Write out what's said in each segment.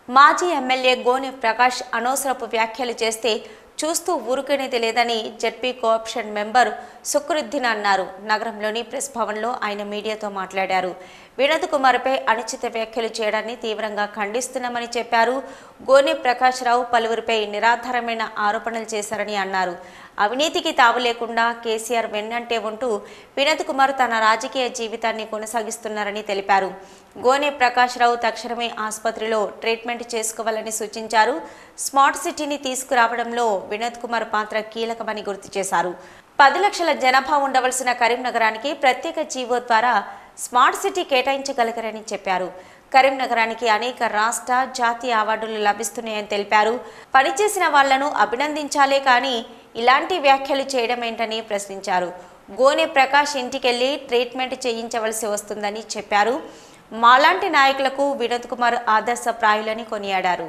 మాజీ ఎమ్మెల్యే గోనె ప్రకాష్ అనవసరపు వ్యాఖ్యలు చేస్తే చూస్తూ ఊరుకునేది లేదని జడ్పీ కోఆప్షన్ మెంబర్ సుక్రుద్దీన్ అన్నారు నగరంలోని ప్రెస్ భవన్లో ఆయన మీడియాతో మాట్లాడారు వినోద్ కుమార్పై అనుచిత వ్యాఖ్యలు చేయడాన్ని తీవ్రంగా ఖండిస్తున్నామని చెప్పారు గోనె ప్రకాష్ రావు పలువురిపై నిరాధారమైన ఆరోపణలు చేశారని అన్నారు అవినీతికి తావు లేకుండా కేసీఆర్ వెన్నంటే ఉంటూ వినోద్ కుమార్ తన రాజకీయ జీవితాన్ని కొనసాగిస్తున్నారని తెలిపారు గోనె ప్రకాష్ రావు తక్షణమే ఆసుపత్రిలో ట్రీట్మెంట్ చేసుకోవాలని సూచించారు స్మార్ట్ సిటీని తీసుకురావడంలో వినోద్ కుమార్ పాత్ర కీలకమని గుర్తు చేశారు పది లక్షల జనాభా ఉండవలసిన కరీంనగరానికి ప్రత్యేక జీవో ద్వారా స్మార్ట్ సిటీ కేటాయించగలిగారని చెప్పారు కరీంనగరానికి అనేక రాష్ట్ర జాతీయ అవార్డులు లభిస్తున్నాయని తెలిపారు పనిచేసిన వాళ్లను అభినందించాలే కానీ ఇలాంటి వ్యాఖ్యలు చేయడం ఏంటని ప్రశ్నించారు గోనె ప్రకాష్ ఇంటికెళ్లి ట్రీట్మెంట్ చేయించవలసి వస్తుందని చెప్పారు మాలాంటి నాయకులకు వినోద్ కుమార్ ఆదర్శప్రాయులని కొనియాడారు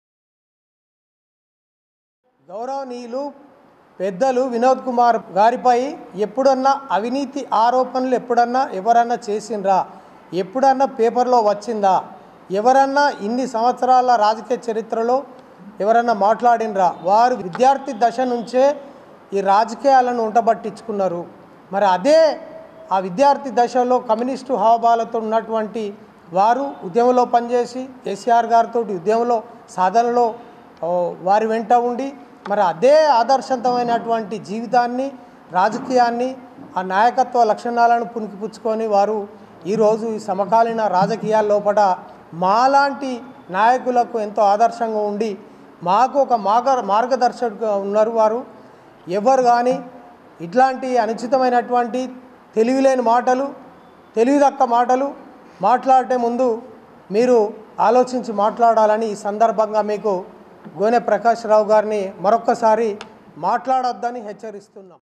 గౌరవనీయులు పెద్దలు వినోద్ కుమార్ గారిపై ఎప్పుడన్నా అవినీతి ఆరోపణలు ఎప్పుడన్నా ఎవరన్నా చేసిండ్రా ఎప్పుడన్నా పేపర్లో వచ్చిందా ఎవరన్నా ఇన్ని సంవత్సరాల రాజకీయ చరిత్రలో ఎవరన్నా మాట్లాడినరా వారు విద్యార్థి దశ నుంచే ఈ రాజకీయాలను ఉంటబట్టించుకున్నారు మరి అదే ఆ విద్యార్థి దశలో కమ్యూనిస్టు హావభావాలతో ఉన్నటువంటి వారు ఉద్యమంలో పనిచేసి కేసీఆర్ గారితో ఉద్యమంలో సాధనలో ఓ, వారి వెంట ఉండి మరి అదే ఆదర్శవంతమైనటువంటి జీవితాన్ని రాజకీయాన్ని ఆ నాయకత్వ లక్షణాలను పుణికిపుచ్చుకొని వారు ఈరోజు ఈ సమకాలీన రాజకీయాల లోపల మాలాంటి నాయకులకు ఎంతో ఆదర్శంగా ఉండి మాకు ఒక మార్గ మార్గదర్శకుగా ఉన్నారు వారు ఎవరు కానీ ఇట్లాంటి అనుచితమైనటువంటి తెలివిలేని మాటలు తెలివిదక్క మాటలు మాట్లాడే ముందు మీరు ఆలోచించి మాట్లాడాలని ఈ సందర్భంగా మీకు గోనె ప్రకాష్ రావు గారిని మరొక్కసారి మాట్లాడొద్దని హెచ్చరిస్తున్నాం